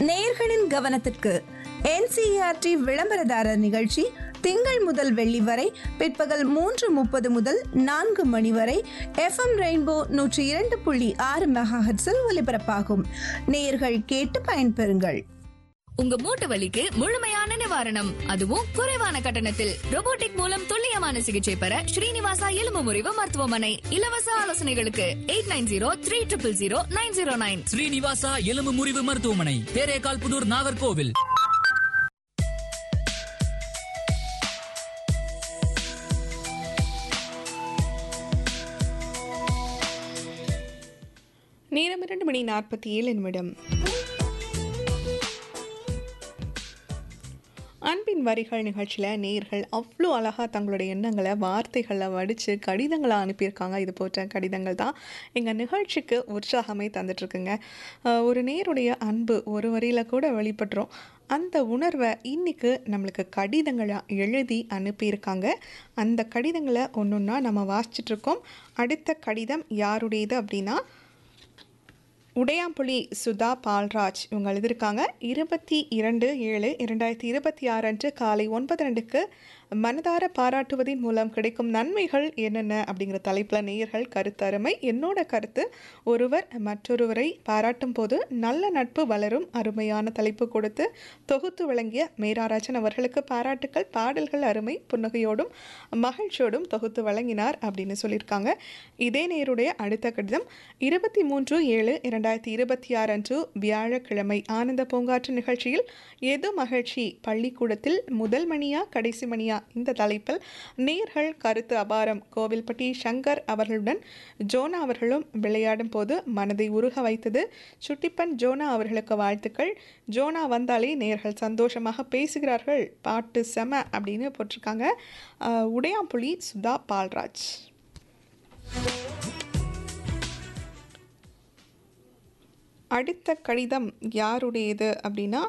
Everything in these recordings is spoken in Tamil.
நேயர்களின் கவனத்திற்கு என்சிஆர்டி விளம்பரதாரர் நிகழ்ச்சி திங்கள் முதல் வெள்ளி வரை பிற்பகல் மூன்று முப்பது முதல் நான்கு மணி வரை எஃப்எம் ரெயின்போ நூற்றி இரண்டு புள்ளி ஆறு மெகாஹெட்ஸில் ஒலிபரப்பாகும் நேயர்கள் கேட்டு பயன்பெறுங்கள் உங்க மூட்டு வலிக்கு முழுமையான நிவாரணம் அதுவும் குறைவான கட்டணத்தில் robotic மூலம் துல்லியமான சிகிச்சை பெற ஸ்ரீனிவாசா எலும்பு முறிவு மருத்துவமனை இலவச ஆலோசனைகளுக்கு eight nine zero three triple zero nine zero nine Srinivasa எலும்பு முறிவு மருத்துவமனை தேரேகால் புதூர் நாகர்கோவில் நேரம் இரண்டு மணி நாற்பத்தி ஏழு நிமிடம் அன்பின் வரிகள் நிகழ்ச்சியில் நேர்கள் அவ்வளோ அழகாக தங்களுடைய எண்ணங்களை வார்த்தைகளில் வடித்து கடிதங்களை அனுப்பியிருக்காங்க இது போன்ற கடிதங்கள் தான் எங்கள் நிகழ்ச்சிக்கு உற்சாகமே தந்துட்டுருக்குங்க அஹ் ஒரு நேருடைய அன்பு ஒரு வரியில் கூட வெளிப்பட்டுரும் அந்த உணர்வை இன்னைக்கு நம்மளுக்கு கடிதங்களாக எழுதி அனுப்பியிருக்காங்க அந்த கடிதங்களை ஒன்று ஒன்றா நம்ம வாசிச்சிட்ருக்கோம் அடுத்த கடிதம் யாருடையது அப்படின்னா உடையாம்புலி சுதா பால்ராஜ் இவங்க எழுதியிருக்காங்க இருபத்தி இரண்டு ஏழு இரண்டாயிரத்தி இருபத்தி ஆறு அன்று காலை ஒன்பது ரெண்டுக்கு மனதார பாராட்டுவதின் மூலம் கிடைக்கும் நன்மைகள் என்னென்ன அப்படிங்கிற தலைப்பில் நேயர்கள் கருத்தருமை என்னோட கருத்து ஒருவர் மற்றொருவரை பாராட்டும் போது நல்ல நட்பு வளரும் அருமையான தலைப்பு கொடுத்து தொகுத்து வழங்கிய மேராராஜன் அவர்களுக்கு பாராட்டுக்கள் பாடல்கள் அருமை புன்னகையோடும் மகிழ்ச்சியோடும் தொகுத்து வழங்கினார் அப்படின்னு சொல்லியிருக்காங்க இதே நேருடைய அடுத்த கடிதம் இருபத்தி மூன்று ஏழு இரண்டாயிரத்தி இருபத்தி ஆறு அன்று வியாழக்கிழமை ஆனந்த பூங்காற்று நிகழ்ச்சியில் எது மகிழ்ச்சி பள்ளிக்கூடத்தில் முதல் மணியா கடைசி மணியா இந்த தலைப்பில் நேர்கள் கருத்து அபாரம் கோவில்பட்டி சங்கர் அவர்களுடன் ஜோனா அவர்களும் விளையாடும் போது மனதை உருக வைத்தது சுட்டிப்பன் ஜோனா அவர்களுக்கு வாழ்த்துக்கள் ஜோனா வந்தாலே நேர்கள் சந்தோஷமாக பேசுகிறார்கள் பாட்டு செம அப்படின்னு போட்டிருக்காங்க அஹ், உடையாம்புலி சுதா பால்ராஜ் அடுத்த கடிதம் யாருடையது அப்படின்னா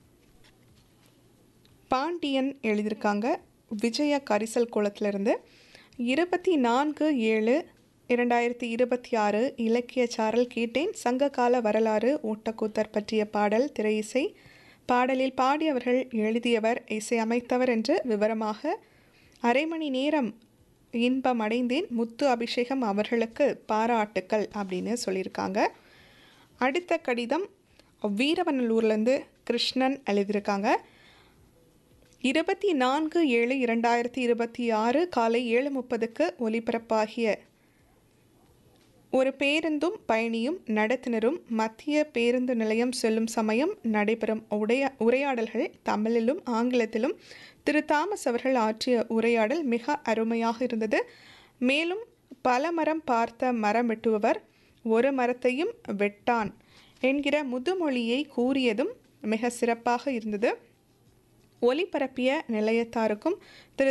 பாண்டியன் எழுதியிருக்காங்க விஜய கரிசல் குளத்திலிருந்து இருபத்தி நான்கு ஏழு இரண்டாயிரத்தி இருபத்தி ஆறு இலக்கிய சாரல் கேட்டேன் சங்ககால வரலாறு ஓட்டக்கூத்தர் பற்றிய பாடல் திரை இசை பாடலில் பாடியவர்கள் எழுதியவர் இசை அமைத்தவர் என்று விவரமாக அரை மணி நேரம் இன்பம் அடைந்தேன் முத்து அபிஷேகம் அவர்களுக்கு பாராட்டுக்கள் அப்படின்னு சொல்லியிருக்காங்க அடுத்த கடிதம் வீரவநல்லூர்லேருந்து கிருஷ்ணன் எழுதியிருக்காங்க இருபத்தி நான்கு ஏழு இரண்டாயிரத்தி இருபத்தி ஆறு காலை ஏழு முப்பதுக்கு ஒலிபரப்பாகிய ஒரு பேருந்தும் பயணியும் நடத்துனரும் மத்திய பேருந்து நிலையம் செல்லும் சமயம் நடைபெறும் உடைய உரையாடல்கள் தமிழிலும் ஆங்கிலத்திலும் திரு தாமஸ் அவர்கள் ஆற்றிய உரையாடல் மிக அருமையாக இருந்தது மேலும் பல மரம் பார்த்த மரம் வெட்டுபவர் ஒரு மரத்தையும் வெட்டான் என்கிற முதுமொழியை கூறியதும் மிக சிறப்பாக இருந்தது ஒலிபரப்பிய நிலையத்தாருக்கும் திரு